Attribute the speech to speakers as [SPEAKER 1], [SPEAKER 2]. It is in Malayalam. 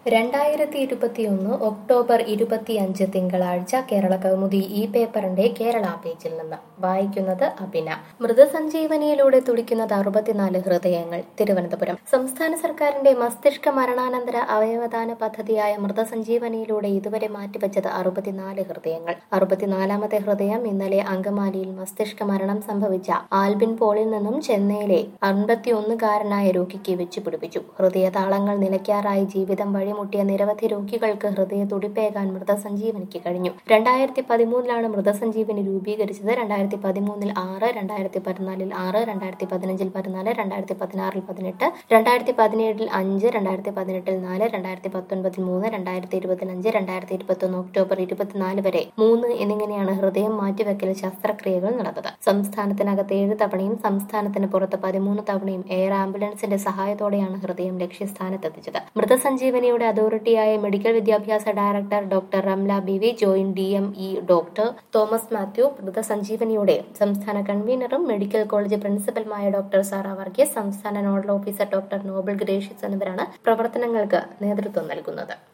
[SPEAKER 1] രണ്ടായിരത്തി ഇരുപത്തിയൊന്ന് ഒക്ടോബർ ഇരുപത്തിയഞ്ച് തിങ്കളാഴ്ച കേരള കൗമുദി ഈ പേപ്പറിന്റെ കേരള പേജിൽ നിന്ന് വായിക്കുന്നത് അഭിന മൃതസഞ്ജീവനിയിലൂടെ തുടിക്കുന്നത് അറുപത്തിനാല് ഹൃദയങ്ങൾ തിരുവനന്തപുരം സംസ്ഥാന സർക്കാരിന്റെ മസ്തിഷ്ക മരണാനന്തര അവയവദാന പദ്ധതിയായ മൃതസഞ്ജീവനിയിലൂടെ ഇതുവരെ മാറ്റിവെച്ചത് അറുപത്തിനാല് ഹൃദയങ്ങൾ അറുപത്തിനാലാമത്തെ ഹൃദയം ഇന്നലെ അങ്കമാലിയിൽ മസ്തിഷ്ക മരണം സംഭവിച്ച ആൽബിൻ പോളിൽ നിന്നും ചെന്നൈയിലെ അൻപത്തിയൊന്നുകാരനായ രോഗിക്ക് വെച്ചുപിടിപ്പിച്ചു ഹൃദയതാളങ്ങൾ നിലയ്ക്കാറായി ജീവിതം വഴിമുട്ടിയ നിരവധി രോഗികൾക്ക് ഹൃദയ തുടിപ്പേകാൻ മൃതസഞ്ജീവനിക്ക് കഴിഞ്ഞു രണ്ടായിരത്തി പതിമൂന്നിലാണ് മൃതസഞ്ജീവനി രൂപീകരിച്ചത് രണ്ടായിരത്തി പതിമൂന്നിൽ ആറ് രണ്ടായിരത്തി പതിനാലിൽ ആറ് രണ്ടായിരത്തി പതിനഞ്ചിൽ പതിനാല് രണ്ടായിരത്തി പതിനാറിൽ പതിനെട്ട് രണ്ടായിരത്തി പതിനേഴിൽ അഞ്ച് രണ്ടായിരത്തി പതിനെട്ടിൽ നാല് രണ്ടായിരത്തി പത്തൊൻപതിൽ മൂന്ന് രണ്ടായിരത്തി ഇരുപത്തിയഞ്ച് രണ്ടായിരത്തി ഇരുപത്തൊന്ന് ഒക്ടോബർ ഇരുപത്തിനാല് വരെ മൂന്ന് എന്നിങ്ങനെയാണ് ഹൃദയം മാറ്റിവെക്കൽ ശസ്ത്രക്രിയകൾ നടന്നത് സംസ്ഥാനത്തിനകത്ത് ഏഴ് തവണയും സംസ്ഥാനത്തിന് പുറത്ത് പതിമൂന്ന് തവണയും എയർ ആംബുലൻസിന്റെ സഹായത്തോടെയാണ് ഹൃദയം ലക്ഷ്യസ്ഥാനത്തെത്തിച്ചത് മൃതസഞ്ജീവനിയുടെ അതോറിറ്റിയായ മെഡിക്കൽ വിദ്യാഭ്യാസ director doctor Ramla B V joint D M E doctor Thomas Mathew മൃതസഞ്ജീവനിയുടെ സംസ്ഥാന കൺവീനറും മെഡിക്കൽ കോളേജ് പ്രിൻസിപ്പലുമായ ഡോക്ടർ സാറ വർഗീസ് സംസ്ഥാന nodal officer doctor Nobel Gracious എന്നിവരാണ് പ്രവർത്തനങ്ങൾക്ക് നേതൃത്വം നൽകുന്നത്